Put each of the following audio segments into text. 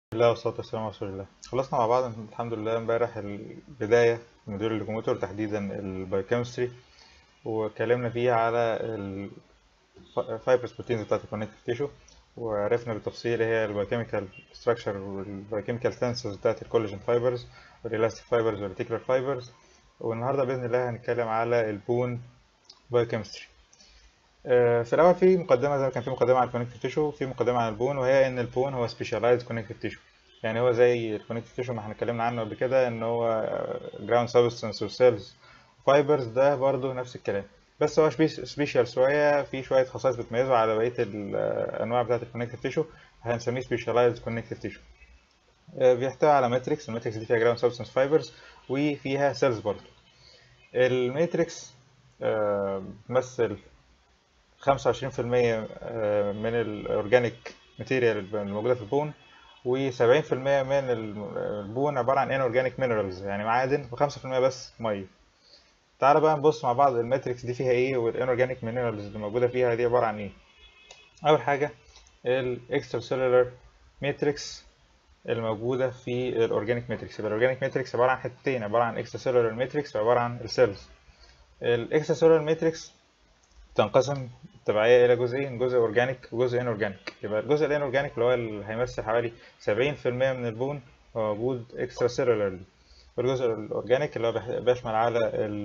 الله والصلاة والسلام على رسول الله خلصنا مع بعض الحمد لله امبارح البداية موديول اللوكوموتور تحديدا البايوكيمستري واتكلمنا فيه على الفايبرس بروتينز بتاعت الكونكتيف تيشو وعرفنا بالتفصيل ايه هي البايوكيميكال ستراكشر والبايوكيميكال سنسز بتاعت الكولاجين فايبرز والالاستيك فايبرز والريتيكولار فايبرز والنهارده باذن الله هنتكلم على البون بايوكيمستري في الاول في مقدمه زي ما كان في مقدمه على الكونكتيف تيشو في مقدمه على البون وهي ان البون هو سبيشاليزد كونكتيف تيشو يعني هو زي الكونكتيف تيشو ما احنا اتكلمنا عنه قبل كده ان هو جراوند سبستانس وسيلز فايبرز ده برضو نفس الكلام بس هو سبيشال شويه في شويه خصائص بتميزه على بقيه الانواع بتاعه الكونكتيف تيشو هنسميه سبيشاليزد كونكتيف تيشو بيحتوي على ماتريكس الماتريكس دي فيها جراوند سبستانس فايبرز وفيها سيلز برضو الماتريكس بتمثل 25% من الأورجانيك ماتيريال الموجودة في البون و70% من البون عبارة عن انورجانيك مينرالز يعني معادن و5% بس مية تعالى بقى نبص مع بعض الماتريكس دي فيها ايه والانورجانيك مينرالز اللي موجودة فيها دي عبارة عن ايه أول حاجة الاكسترا سيلولار ماتريكس الموجودة في الأورجانيك ماتريكس يبقى الأورجانيك ماتريكس عبارة عن حتتين عبارة عن اكسترا سيلولار ماتريكس وعبارة عن السيلز الاكسترا سيلولار ماتريكس تنقسم التبعية إلى جزئين جزء أورجانيك وجزء إنورجانيك يبقى الجزء الإنورجانيك اللي هو اللي هيمثل حوالي 70% من البون هو موجود إكسترا سيلولارلي والجزء الأورجانيك اللي هو بيشمل على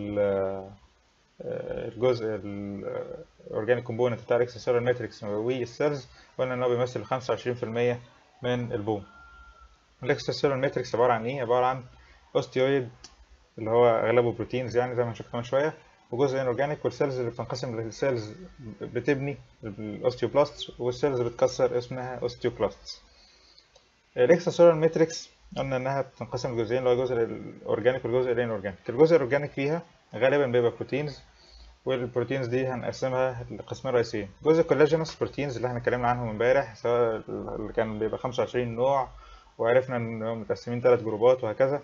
الجزء الأورجانيك كومبوننت بتاع الإكسترا سيلولار ماتريكس والسيلز قلنا إن هو بيمثل 25% من البون الإكسترا سيلولار ماتريكس عبارة عن إيه؟ عبارة عن أوستيويد اللي هو أغلبه بروتينز يعني زي ما هنشوف كمان شوية وجزء انورجانيك والسيلز اللي بتنقسم للسيلز بتبني الاوستيوبلاست والسيلز بتكسر اسمها اوستيوكلاست الاكسترا سيلولار ماتريكس قلنا انها بتنقسم لجزئين اللي هو الجزء الاورجانيك والجزء الانورجانيك الجزء الاورجانيك فيها غالبا بيبقى بروتينز والبروتينز دي هنقسمها لقسمين رئيسيين جزء الكولاجينوس بروتينز اللي احنا اتكلمنا عنهم امبارح سواء اللي كان بيبقى 25 نوع وعرفنا انهم متقسمين ثلاث جروبات وهكذا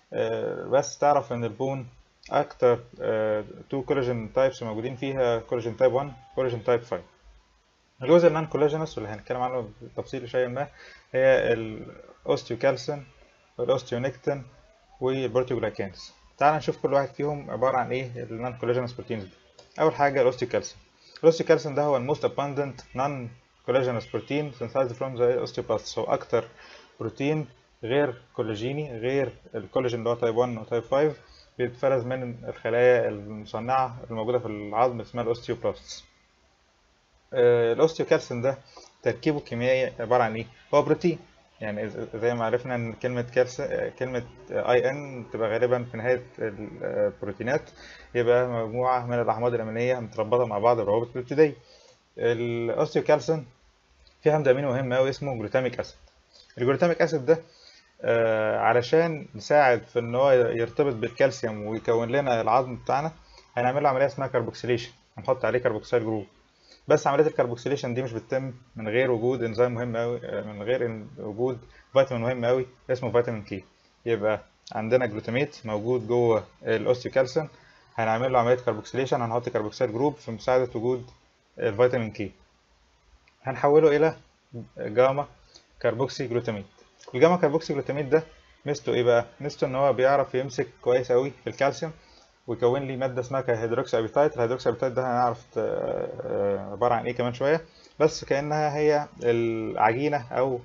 بس تعرف ان البون اكتر تو كولاجين تايبس موجودين فيها كولاجين تايب 1 كولاجين تايب 5 الجزء النون كولاجينوس واللي هنتكلم عنه بالتفصيل شيئا ما هي الاوستيوكالسين والاوستيونكتين والبروتيوجلايكانز تعال نشوف كل واحد فيهم عباره عن ايه النون كولاجينوس بروتينز دي اول حاجه الاوستيوكالسين الاوستيوكالسين ده هو الموست abundant non collagenous protein synthesized from the osteoblasts هو اكتر بروتين غير كولاجيني غير الكولاجين اللي هو تايب 1 وتايب 5 بيتفرز من الخلايا المصنعة الموجودة في العظم اسمها الأوستيوبلاستس الأوستيوكالسين ده تركيبه الكيميائي عبارة عن إيه؟ هو بروتين يعني زي ما عرفنا إن كلمة كالس كلمة أي إن تبقى غالبا في نهاية البروتينات يبقى مجموعة من الأحماض الأمينية متربطة مع بعض بروابط بيبتيدية الأوستيوكالسين فيه حمض أميني مهم أوي اسمه جلوتاميك أسيد الجلوتاميك أسيد ده آه علشان نساعد في ان هو يرتبط بالكالسيوم ويكون لنا العظم بتاعنا هنعمل له عمليه اسمها كربوكسيليشن هنحط عليه كربوكسيل جروب بس عمليه الكربوكسيليشن دي مش بتتم من غير وجود انزيم مهم قوي من غير وجود فيتامين مهم قوي اسمه فيتامين كي يبقى عندنا جلوتاميت موجود جوه الاوستيوكالسين هنعمل له عمليه كربوكسيليشن هنحط كربوكسيل جروب في مساعده وجود الفيتامين كي هنحوله الى جاما كربوكسي جلوتاميت الجاما كربوكسي جلوتاميت ده ميزته ايه بقى ميزته ان هو بيعرف يمسك كويس قوي في الكالسيوم ويكون لي ماده اسمها كهيدروكسي ابيتايت الهيدروكسي ابيتايت ده هنعرف عباره عن ايه كمان شويه بس كانها هي العجينه او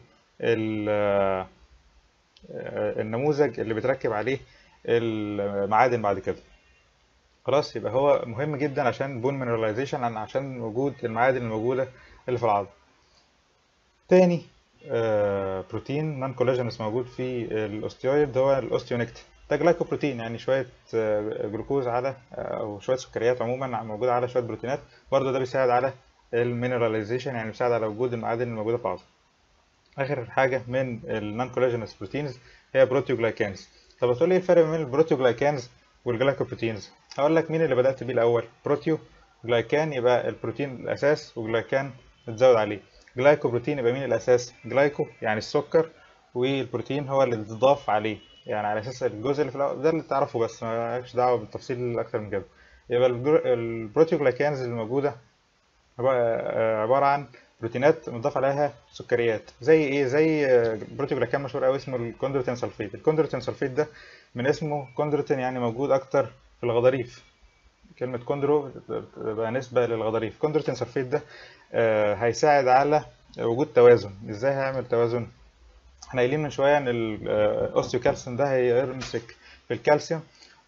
النموذج اللي بتركب عليه المعادن بعد كده خلاص يبقى هو مهم جدا عشان بون مينراليزيشن عشان وجود المعادن الموجوده اللي في العظم تاني بروتين نون كولاجينس موجود في الاوستيويد هو الاوستيونكتين ده جلايكوبروتين يعني شويه جلوكوز على او شويه سكريات عموما موجوده على شويه بروتينات برضه ده بيساعد على المينراليزيشن يعني بيساعد على وجود المعادن الموجوده في العظم اخر حاجه من النون كولاجينس بروتينز هي بروتيوجلايكانز طب هتقول لي ايه الفرق بين البروتيوجلايكانز والجلايكوبروتينز هقول لك مين اللي بدات بيه الاول بروتيو جلايكان يبقى البروتين الاساس وجلايكان بتزود عليه جلايكوبروتين يبقى مين الاساس جلايكو يعني السكر والبروتين هو اللي اتضاف عليه يعني على اساس الجزء اللي في الاول ده اللي تعرفه بس مالكش دعوه بالتفصيل اكتر من كده يبقى البروتيوجلايكانز اللي موجوده عبارة عن بروتينات مضاف عليها سكريات زي ايه زي آه، بروتوجلاكان مشهور قوي اسمه الكوندروتين سلفيت الكوندروتين سلفيت ده من اسمه كوندروتين يعني موجود اكتر في الغضاريف كلمة كوندرو بقى نسبة للغضاريف كوندروتين سلفيت ده آه، هيساعد على وجود توازن ازاي هيعمل توازن احنا قايلين من شوية ان الاوستيوكالسيوم ده هيمسك في الكالسيوم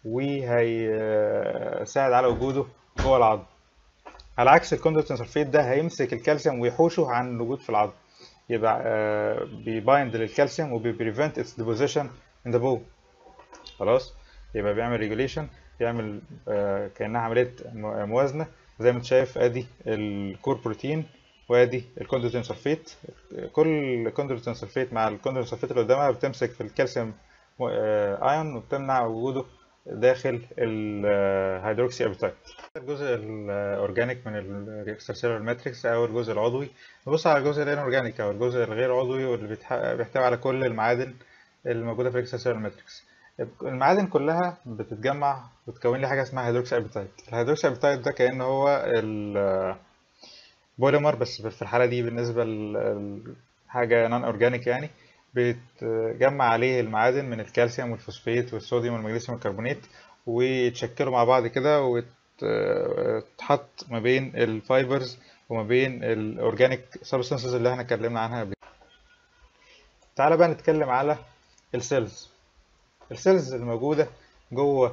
وهيساعد على وجوده جوه العظم على عكس الكوندروتين سلفيت ده هيمسك الكالسيوم ويحوشه عن الوجود في العظم يبقى آه، بيبايند للكالسيوم وبيبريفنت اتس ديبوزيشن ان ذا بو خلاص يبقى بيعمل ريجوليشن بيعمل آه، كانها عمليه مو- موازنه زي ما انت شايف ادي الكور بروتين وادي الكوندروتين سلفيت كل كوندروتين سلفيت مع الكوندروتين سلفيت اللي قدامها بتمسك في الكالسيوم آه، ايون وبتمنع وجوده داخل الهيدروكسي ابيتايت الجزء الاورجانيك من الاكسترسيلر ماتريكس او الجزء العضوي نبص على الجزء الانورجانيك او الجزء الغير عضوي واللي بيتح- بيحتوي على كل المعادن الموجوده في الاكسترسيلر ماتريكس المعادن كلها بتتجمع وتكون لي حاجه اسمها هيدروكسي ابيتايت الهيدروكسي ابيتايت ده كأنه هو البوليمر بس في الحاله دي بالنسبه لحاجه نون اورجانيك يعني بيتجمع عليه المعادن من الكالسيوم والفوسفات والصوديوم والمغنيسيوم والكربونات ويتشكلوا مع بعض كده وتتحط ما بين الفايبرز وما بين الاورجانيك سبستانسز اللي احنا اتكلمنا عنها قبل كده. تعالى بقى نتكلم على السيلز السيلز الموجودة جوه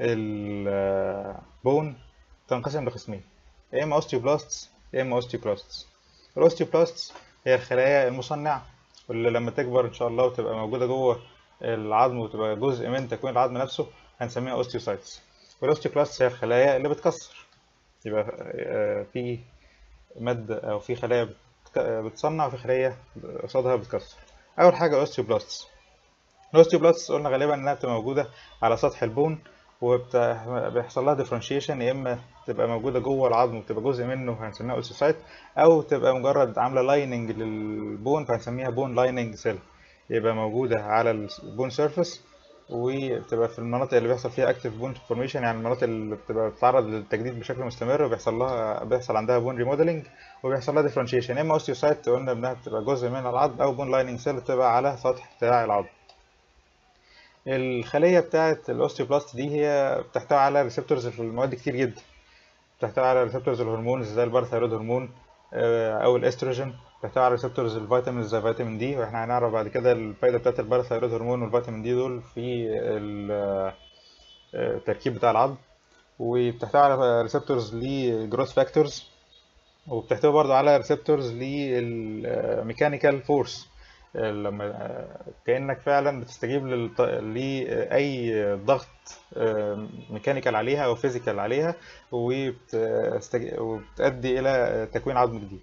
البون تنقسم لقسمين يا اما اوستيوبلاستس يا اما اوستيوكلاستس الاوستيوبلاستس هي الخلايا المصنعة واللي لما تكبر ان شاء الله وتبقى موجودة جوه العظم وتبقى جزء من تكوين العظم نفسه هنسميها اوستيوسايتس والاوستيوكلاستس هي الخلايا اللي بتكسر يبقى آه، في مادة او في خلايا بتك- بتصنع وفي خلايا قصادها بتكسر اول حاجة اوستيوبلاستس الاوستيوبلاستس قلنا غالبا انها بتبقى موجوده على سطح البون وبيحصل لها ديفرنشيشن يا اما تبقى موجوده جوه العظم وتبقى جزء منه هنسميها اوستيوسايت او تبقى مجرد عامله لايننج للبون فهنسميها بون لايننج سيل يبقى موجوده على البون سيرفيس وبتبقى في المناطق اللي بيحصل فيها اكتيف بون فورميشن يعني المناطق اللي بتبقى بتتعرض للتجديد بشكل مستمر وبيحصل لها بيحصل عندها بون ريموديلنج وبيحصل لها ديفرنشيشن يا اما اوستيوسايت قلنا انها بتبقى جزء من العظم او بون لايننج سيل بتبقى على سطح بتاع العظم الخلية بتاعة الأوستيوبلاست دي هي بتحتوي على ريسبتورز في المواد كتير جدا بتحتوي على ريسبتورز الهرمونز زي البارثايرود هرمون آه، أو الأستروجين بتحتوي على ريسبتورز الفيتامينز زي فيتامين دي واحنا هنعرف بعد كده الفايدة بتاعة البارثايرود هرمون والفيتامين دي دول في ال- آه، التركيب بتاع العظم وبتحتوي على ريسبتورز لجروث فاكتورز وبتحتوي برضو على ريسبتورز للميكانيكال فورس لما آه، كأنك فعلا بتستجيب للط- لأي ضغط ميكانيكال عليها أو فيزيكال عليها وبتستج- وبتؤدي إلى تكوين عظم جديد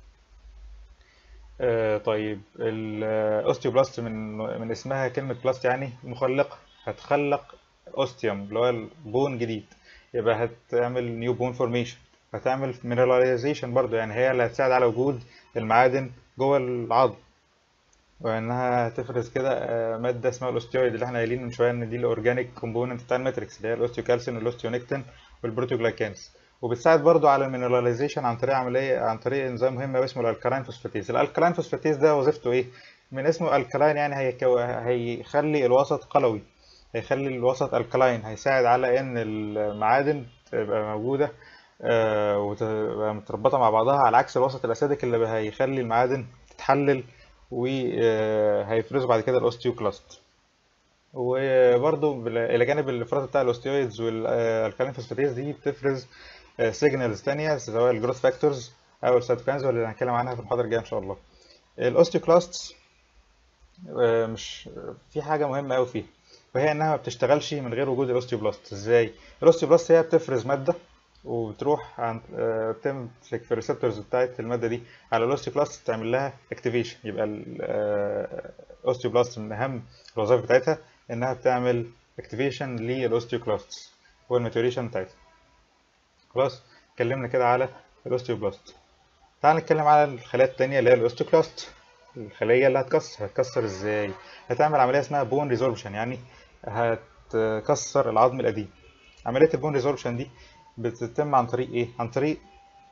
آه، طيب الاوستيوبلاست من من اسمها كلمة بلاست يعني مخلقة هتخلق اوستيوم اللي هو البون جديد يبقى هتعمل نيو بون فورميشن هتعمل مينراليزيشن برضو يعني هي اللي هتساعد على وجود المعادن جوه العظم وانها هتفرز كده آه، ماده اسمها الاوستيويد اللي احنا قايلين من شويه ان دي الاورجانيك كومبوننت بتاع الماتريكس اللي هي الاوستيوكالسين والاوستيونكتين والبروتوجلايكانز وبتساعد برضو على المينراليزيشن عن طريق عمليه عن طريق انزيم مهم أوي اسمه الالكالاين فوسفاتيز الالكالاين فوسفاتيز ده وظيفته ايه من اسمه الكالاين يعني هيكو... هيخلي الوسط قلوي هيخلي الوسط الكالاين هيساعد على ان المعادن تبقى موجوده آه، وتبقى متربطه مع بعضها على عكس الوسط الاسيديك اللي هيخلي المعادن تتحلل وهيفرزوا بعد كده الاوستيوكلاست وبرضه بال- الى جانب الافراز بتاع الاوستيويدز والالكالين فوسفاتيز دي بتفرز سيجنالز تانية سواء الجروث فاكتورز او السيتوكاينز واللي هنتكلم عنها في المحاضره الجايه ان شاء الله الاوستيوكلاستس آه، مش في حاجه مهمه قوي فيها وهي انها ما بتشتغلش من غير وجود الاوستيوبلاست ازاي الاوستيوبلاست هي بتفرز ماده وبتروح عن آه، بتمسك في الريسبتورز بتاعت الماده دي على الاوستيوبلاست تعمل لها اكتيفيشن يبقى الاوستيوبلاست من اهم الوظائف بتاعتها انها بتعمل اكتيفيشن للاوستيوكلاست والماتوريشن بتاعتها خلاص اتكلمنا كده على الاوستيوبلاست تعال نتكلم على الخلايا التانية اللي هي الاوستيوكلاست الخلية اللي هتكسر هتكسر ازاي هتعمل عملية اسمها بون ريزوربشن يعني هتكسر العظم القديم عملية البون ريزوربشن دي بتتم عن طريق ايه عن طريق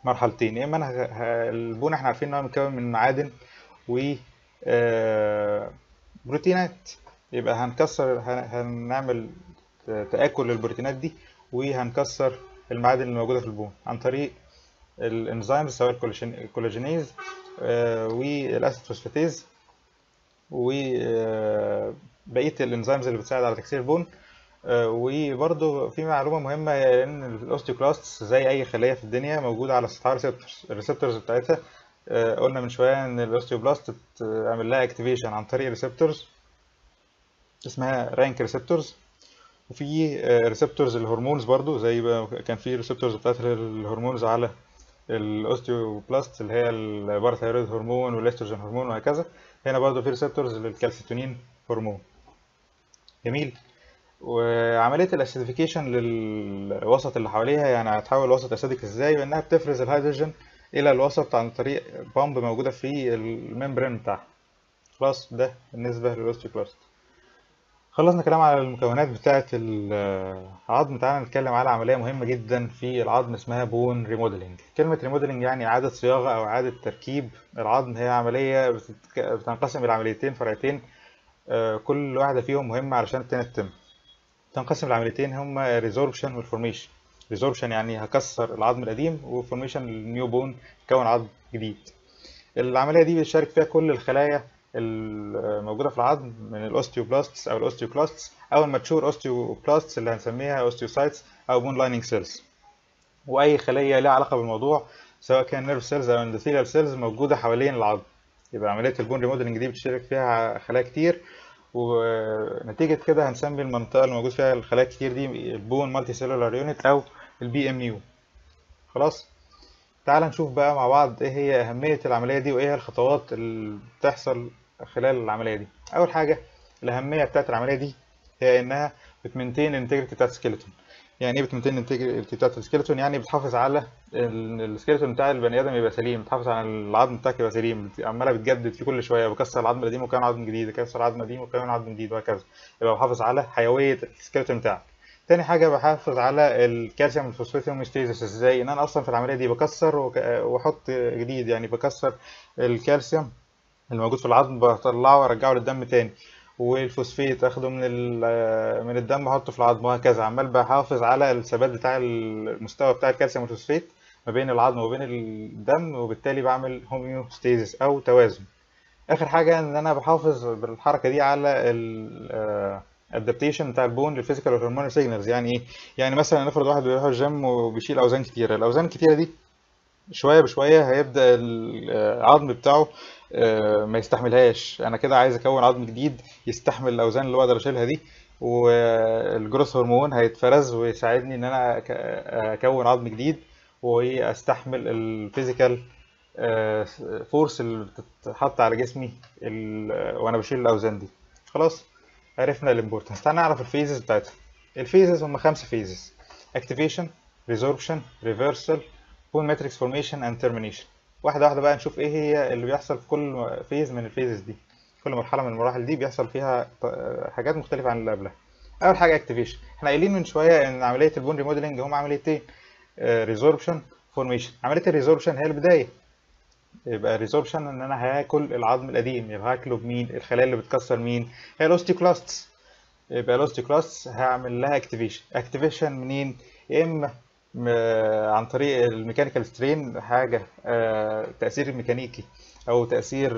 مرحلتين يا اما انا ه- ه- البون احنا عارفين ان هو متكون من معادن و آه، بروتينات يبقى هنكسر هن- هنعمل تآكل للبروتينات دي وهنكسر المعادن اللي موجودة في البون عن طريق الانزيمز سواء الكولاجين- الكولاجينيز آه، والاسيد فوسفاتيز وبقية الانزيمز اللي بتساعد على تكسير البون آه، وبرضه في معلومة مهمة هي إن الأوستيوكلاست زي أي خلية في الدنيا موجودة على سطحها ريسبتورز الريسبتورز بتاعتها آه، قلنا من شوية إن الأوستيوبلاست بتعمل لها اكتيفيشن عن طريق ريسبتورز اسمها رانك ريسبتورز وفي ريسبتورز الهرمونز برضو زي ما كان في ريسبتورز بتاعت الهرمونز على الاوستيوبلاست اللي هي الباراثايرويد هرمون والاستروجين هرمون وهكذا هنا برضو في ريسبتورز للكالسيتونين هرمون جميل وعملية الاسيديفيكيشن للوسط اللي حواليها يعني هتحول الوسط اسيدك ازاي بانها بتفرز الهيدروجين الى الوسط عن طريق بامب موجودة في الممبرين بتاعها خلاص ده بالنسبة للاوستيوكلاست خلصنا كلام على المكونات بتاعة العظم تعالى نتكلم على عملية مهمة جدا في العظم اسمها بون ريموديلنج كلمة ريموديلنج يعني إعادة صياغة أو إعادة تركيب العظم هي عملية بتتك- بتنقسم إلى عمليتين فرعتين آه، كل واحدة فيهم مهمة علشان التانية تتم تنقسم العمليتين هما ريزوربشن والفورميشن ريزوربشن يعني هكسر العظم القديم وفورميشن النيو بون كون عظم جديد العملية دي بيشارك فيها كل الخلايا الموجودة في العظم من الاوستيوبلاستس او الاوستيوكلاستس او الماتشور اوستيوبلاستس اللي هنسميها اوستيوسايتس او بون لايننج سيلز واي خلية ليها علاقة بالموضوع سواء كان نيرف سيلز او اندوثيليال سيلز موجودة حوالين العظم يبقى عملية البون ريموديلنج دي بتشارك فيها خلايا كتير ونتيجة كده هنسمي المنطقة اللي موجود فيها الخلايا كتير دي البون مالتي سيلولار يونت او البي ام يو خلاص تعال نشوف بقى مع بعض ايه هي اهمية العملية دي وايه هي الخطوات اللي بتحصل خلال العملية دي اول حاجة الاهمية بتاعت العملية دي هي انها بتمنتين الانتجريتي بتاعت السكيلتون يعني ايه بتمنتين الانتجريتي بتاعت السكيلتون يعني بتحافظ على ال- السكيلتون بتاع البني ادم يبقى سليم بتحافظ على العظم بتاعك يبقى سليم بت- عماله بتجدد فيه كل شويه بكسر العظم القديم وكمان عظم جديد بكسر العظم القديم وكمان عظم جديد وهكذا يبقى بحافظ على حيويه السكيلتون بتاعك تاني حاجة بحافظ على الكالسيوم والفوسفات هوميوستاسيس ازاي ان انا اصلا في العملية دي بكسر وك- واحط جديد يعني بكسر الكالسيوم اللي موجود في العظم بطلعه وارجعه للدم تاني والفوسفيت اخده من ال- من الدم احطه في العظم وهكذا عمال بحافظ على الثبات بتاع المستوى بتاع الكالسيوم والفوسفيت ما بين العظم وبين الدم وبالتالي بعمل هوميوستاسيس او توازن اخر حاجه ان انا بحافظ بالحركه دي على الادابتيشن بتاع البون للفيزيكال والهرمونال سيجنالز يعني ايه يعني مثلا نفرض واحد بيروح الجيم وبيشيل اوزان كتيره الاوزان الكتيره دي شويه بشويه هيبدا العظم بتاعه آه، ما يستحملهاش انا كده عايز اكون عظم جديد يستحمل الاوزان اللي بقدر اشيلها دي والجروث هرمون هيتفرز ويساعدني ان انا أك- اكون عظم جديد واستحمل الفيزيكال فورس اللي بتتحط على جسمي ال- وانا بشيل الاوزان دي خلاص عرفنا الامبورتنس تعال نعرف الفيزز بتاعتها الفيزز هم خمسه فيزز اكتيفيشن ريزوربشن ريفرسال بون ماتريكس فورميشن اند ترمينيشن واحده واحده بقى نشوف ايه هي اللي بيحصل في كل فيز من الفيزز دي كل مرحله من المراحل دي بيحصل فيها ط- حاجات مختلفه عن اللي قبلها اول حاجه اكتيفيشن احنا قايلين من شويه ان عمليه البون ريموديلنج هم عمليتين ريزوربشن فورميشن عمليه الريزوربشن هي البدايه يبقى ريزوربشن ان انا هاكل العظم القديم يبقى هاكله بمين الخلايا اللي بتكسر مين هي الاوستيوكلاستس يبقى الاوستيوكلاستس هعمل لها اكتيفيشن اكتيفيشن منين يا اما م- عن طريق الميكانيكال سترين حاجه آه، تاثير ميكانيكي او تاثير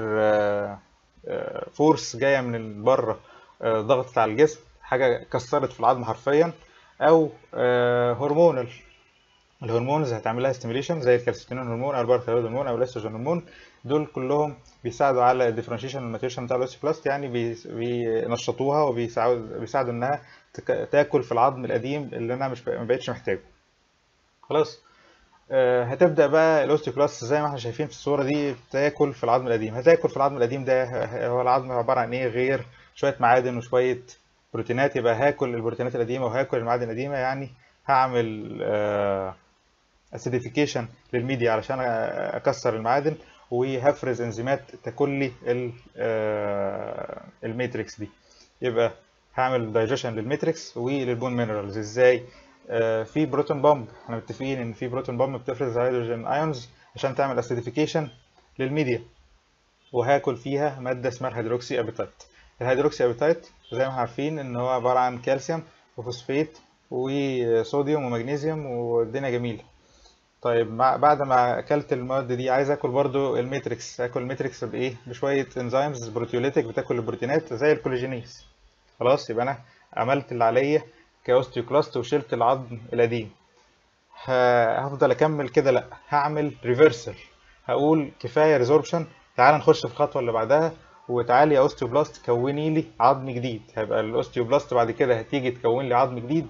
فورس جايه من بره آه، ضغطت على الجسم حاجه كسرت في العظم حرفيا او هرمونال الهرمونز هتعمل لها ستيميليشن زي الكالسيتونين هرمون او الباراثايرويد هرمون او الاستروجين هرمون دول كلهم بيساعدوا على الديفرنشيشن والماتيوشن بتاع الاوستيوبلاست يعني بي- بينشطوها وبيساعدوا بيساعدوا انها تك- تاكل في العظم القديم اللي انا مش ما بقتش محتاجه خلاص آه، هتبدا بقى الاوستيوكلاست زي ما احنا شايفين في الصوره دي تاكل في العظم القديم هتاكل في العظم القديم ده ه- هو العظم عباره عن ايه غير شويه معادن وشويه بروتينات يبقى هاكل البروتينات القديمه وهاكل المعادن القديمه يعني هعمل آه، اسيديفيكيشن للميديا علشان اكسر المعادن وهفرز انزيمات تاكل لي ال- آه، الماتريكس دي يبقى هعمل دايجيشن للماتريكس وللبون مينرالز ازاي آه، في بروتون بامب احنا متفقين ان في بروتون بامب بتفرز هيدروجين ايونز عشان تعمل اسيديفيكيشن للميديا وهاكل فيها ماده اسمها الهيدروكسي ابيتايت الهيدروكسي ابيتايت زي ما احنا عارفين ان هو عباره عن كالسيوم وفوسفات وصوديوم ومغنيسيوم والدنيا جميله طيب مع بعد ما اكلت المواد دي عايز اكل برضو الماتريكس اكل الماتريكس بايه بشويه انزيمز بروتيوليتيك بتاكل البروتينات زي الكولاجينيز خلاص يبقى انا عملت اللي عليا كاوستيوكلاست وشلت العظم القديم ه- هفضل اكمل كده لا هعمل ريفرسال هقول كفايه ريزوربشن تعال نخش في الخطوه اللي بعدها وتعالي يا اوستيوبلاست كوني لي عظم جديد هيبقى الاوستيوبلاست بعد كده هتيجي تكون لي عظم جديد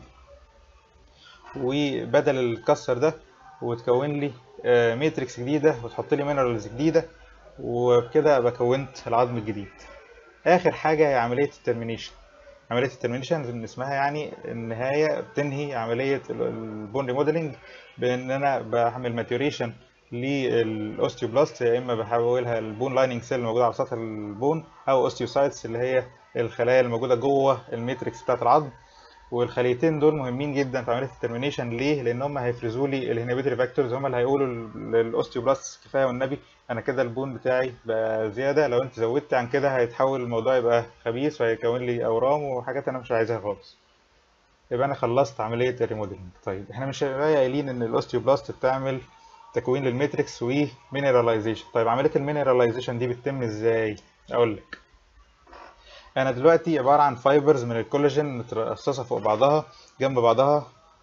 وبدل الكسر ده وتكون لي آه، ماتريكس جديده وتحط لي مينرالز جديده وبكده ابقى كونت العظم الجديد اخر حاجه هي عمليه الترمينيشن عمليه الترمينيشن من اسمها يعني النهايه بتنهي عمليه البون ريموديلنج بان انا بعمل ماتيوريشن للاوستيوبلاست يا اما بحولها البون لايننج سيل الموجوده على سطح البون او اوستيوسايتس اللي هي الخلايا الموجوده جوه الماتريكس بتاعه العظم والخليتين دول مهمين جدا في عمليه الترمينيشن ليه؟ لان هم هيفرزوا لي الانهبيتوري فاكتورز هم اللي هيقولوا للاوستيوبلاست كفايه والنبي انا كده البون بتاعي بقى زياده لو انت زودت عن كده هيتحول الموضوع يبقى خبيث وهيكون لي اورام وحاجات انا مش عايزها خالص يبقى انا خلصت عمليه الريموديلنج طيب احنا مش هنبقى قايلين ان الاوستيوبلاست بتعمل تكوين للماتريكس ومينراليزيشن طيب عمليه المينراليزيشن دي بتتم ازاي اقول لك انا دلوقتي عباره عن فايبرز من الكولاجين مترصصه فوق بعضها جنب بعضها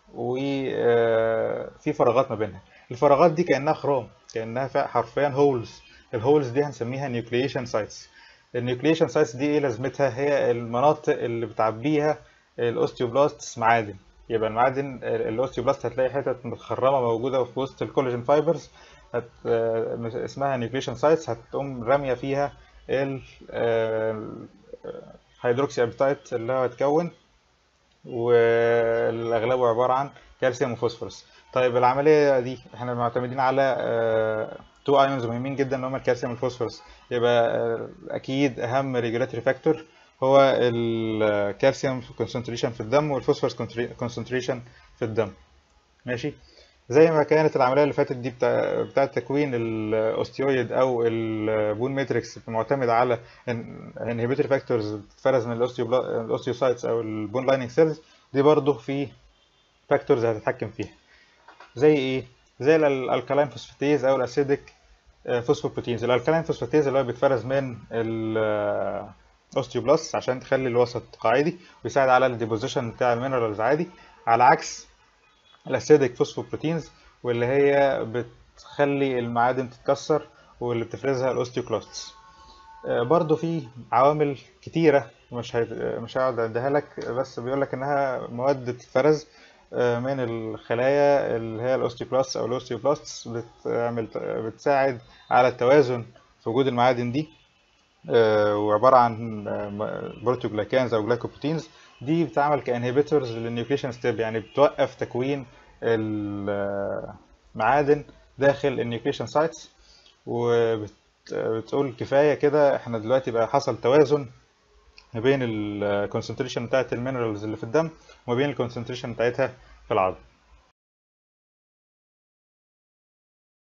وفي فراغات ما بينها الفراغات دي كانها خرام كانها فيها حرفيا هولز الهولز دي هنسميها نيوكليشن سايتس النيوكليشن سايتس دي ايه لازمتها هي المناطق اللي بتعبيها الاوستيوبلاست معادن يبقى المعادن الاوستيوبلاست هتلاقي حتت متخرمه موجوده في وسط الكولاجين فايبرز هت... آه، اسمها نيوكليشن سايتس هتقوم راميه فيها ال هيدروكسي ابيتايت اللي هو هيتكون والاغلبه عباره عن كالسيوم وفوسفورس طيب العمليه دي احنا معتمدين على تو ايونز مهمين جدا اللي هم الكالسيوم والفوسفورس يبقى آه، اكيد اهم ريجولاتوري فاكتور هو الكالسيوم كونسنتريشن في الدم والفوسفورس كونسنتريشن في الدم ماشي زي ما كانت العمليه اللي فاتت دي بتاع بتاعه تكوين الاوستيويد او البون ماتريكس معتمد على انهبيتوري فاكتورز بتتفرز من الاوستيوبلا- الاوستيوسايتس او البون لايننج سيلز دي برضه في فاكتورز هتتحكم فيها زي ايه زي الالكالاين فوسفاتيز او الاسيديك فوسفوبروتينز الالكالاين فوسفاتيز اللي هو بيتفرز من الاوستيوبلاست عشان تخلي الوسط قاعدي ويساعد على الديبوزيشن بتاع المينرالز عادي على عكس الاسيديك فوسفوبروتينز واللي هي بتخلي المعادن تتكسر واللي بتفرزها الاوستيوكلاستس آه، برضو في عوامل كتيرة مش هي... مش هقعد اعدها لك بس بيقول لك انها مواد بتتفرز آه، من الخلايا اللي هي الاوستيوكلاست او الاوستيوبلاستس بتعمل بتساعد على التوازن في وجود المعادن دي آه، وعبارة عن بروتوجلايكانز أو جلايكوبروتينز دي بتعمل كانهبيتورز للنيوكليشن ستيب يعني بتوقف تكوين المعادن داخل النيوكليشن سايتس وبتقول كفاية كده احنا دلوقتي بقى حصل توازن ما بين الكونسنتريشن بتاعت المينرالز اللي في الدم وما بين الكونسنتريشن بتاعتها في العظم